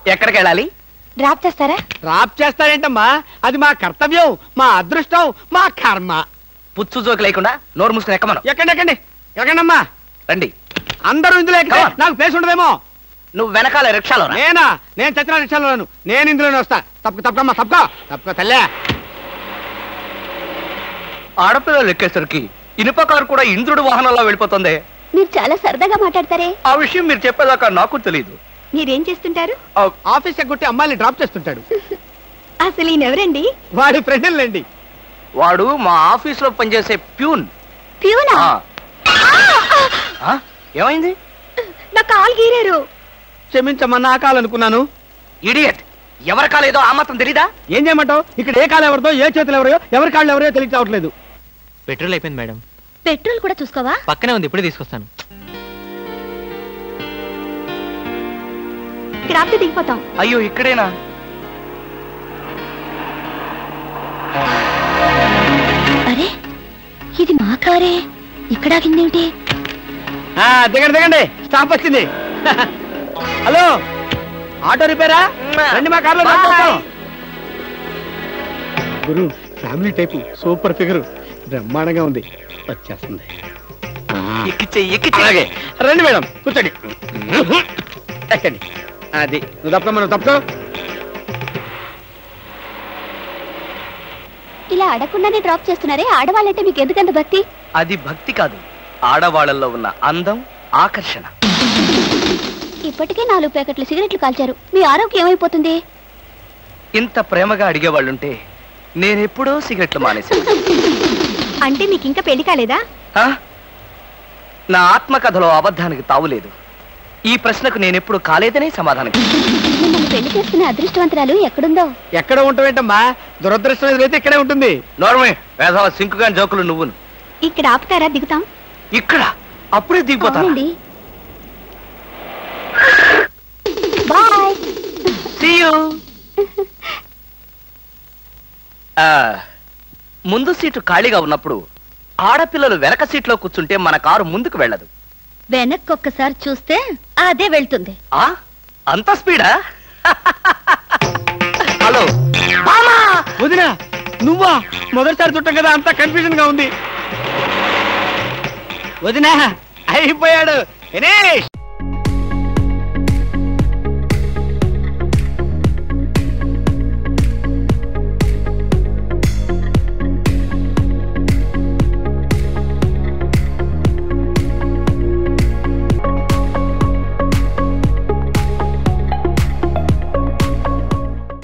ఎక్కడికి వెళ్ళాలి డ్రాప్ చేస్తారా డ్రాప్ చేస్తారేంటమ్మా అది మా కర్తవ్యం మా అదృష్టం మా కర్మ పుచ్చు జోకి లేకుండా నోరు మూసుకుని ఎక్కమను ఎక్కండి ఎక్కండి ఎక్కండమ్మా రండి అందరూ ఇందులో ఎక్కితే Come on. నాకు ప్లేస్ ఉండదేమో నువ్వు వెనకాల రిక్షాలో రా. నేనా నేను చచ్చిన రిక్షాలో నేను ఇందులోనే వస్తా తప్పక తప్పకమ్మా తప్పక తప్పక తల్లే ఆడపిల్లలు ఎక్కేసరికి ఇనుప కారు కూడా ఇంద్రుడు వాహనంలో వెళ్ళిపోతుంది మీరు చాలా సరదాగా మాట్లాడతారే ఆ విషయం మీరు చెప్పేదాకా నాకు తెలియదు మీరేం చేస్తుంటారు ఆఫీస్ ఎగ్గొట్టి అమ్మాయిని డ్రాప్ చేస్తుంటాడు అసలు ఈయన ఎవరండి వాడి ఫ్రెండ్లండి వాడు మా ఆఫీస్ లో పనిచేసే ప్యూన్ ప్యూనా ఆ. ఆ? ఏమైంది నా కాలు గీరారు క్షమించమ్మా నా కాలనుకున్నాను ఇడియట్ ఎవరి కాలేదో ఆ మాత్రం తెలీదా ఏం చేయమంటావు ఇక్కడ ఏ కాలు ఎవరిదో ఏ చేతులు ఎవరో ఎవరి కాళ్ళు ఎవరో తెలియ చావట్లేదు పెట్రోల్ అయిపోయింది మేడం పెట్రోల్ కూడా చూసుకోవా పక్కనే ఉంది ఇప్పుడే తీసుకొస్తాను ఇక్కడ ఆపితే దిగిపోతాం అయ్యో ఇక్కడేనా అరే ఇది మా కారే ఇక్కడ ఆగిందేమిటి ఆ, దిగండి దిగండి స్టాప్ వచ్చింది హలో ఆటో రిపేరా రండి మా కార్లో డ్రాప్ చేస్తాం. గురు ఫ్యామిలీ టైపు సూపర్ ఫిగర్ బ్రహ్మాండంగా ఉంది వచ్చేస్తుంది ఆ, ఎక్కిచ్చే ఎక్కిచ్చే అలాగే రండి మేడం కూర్చోండి ఎక్కండి అది నువ్వు తప్పకమ్మా నువ్వు తప్పుకో ఇలా అడగకుండానే డ్రాప్ చేస్తున్నారే ఆడవాళ్ళంటే మీకు ఎందుకంత భక్తి అది భక్తి కాదు ఆడవాళ్ళల్లో ఉన్న అందం ఆకర్షణ ఇప్పటికే నాలుగు ప్యాకెట్లు సిగరెట్లు కాల్చారు మీ ఆరోగ్యం ఏమైపోతుంది ఇంత ప్రేమగా అడిగేవాళ్ళుంటే నేనెప్పుడో సిగరెట్లు మానేశాను అంటే మీకు ఇంకా పెళ్లి కాలేదా ఆ? నా ఆత్మకథలో అబద్ధానికి తావులేదు ఈ ప్రశ్నకు నేనెప్పుడు కాలేదనే సమాధానం ఇచ్చాను. మిమ్మల్ని పెళ్లి చేసుకునే అదృష్టవంతురాలు ఎక్కడుందో ఎక్కడ ఉంటావేంటమ్మా దురదృష్టం ఎదురైతే ఇక్కడే ఉంటుంది నోర్మే వేసవ సింకుగా జోకులు నువ్వును ఇక్కడ ఆపుతారా దిగుతాం ఇక్కడ అప్పుడే దిగిపోతాను అవునండి బాయ్ See you. ఆ, ముందు సీటు ఖాళీగా ఉన్నప్పుడు ఆడపిల్లలు వెనక సీట్లో కూర్చుంటే మన కారు ముందుకు వెళ్ళదు వెనక్కి ఒక్కసారి చూస్తే అదే వెళ్తుంది ఆ అంత స్పీడా హలో వదినా నువ్వా మొదటిసారి చుట్టం కదా అంతా కన్ఫ్యూజన్ గా ఉంది వదినా అయిపోయాడు దినేష్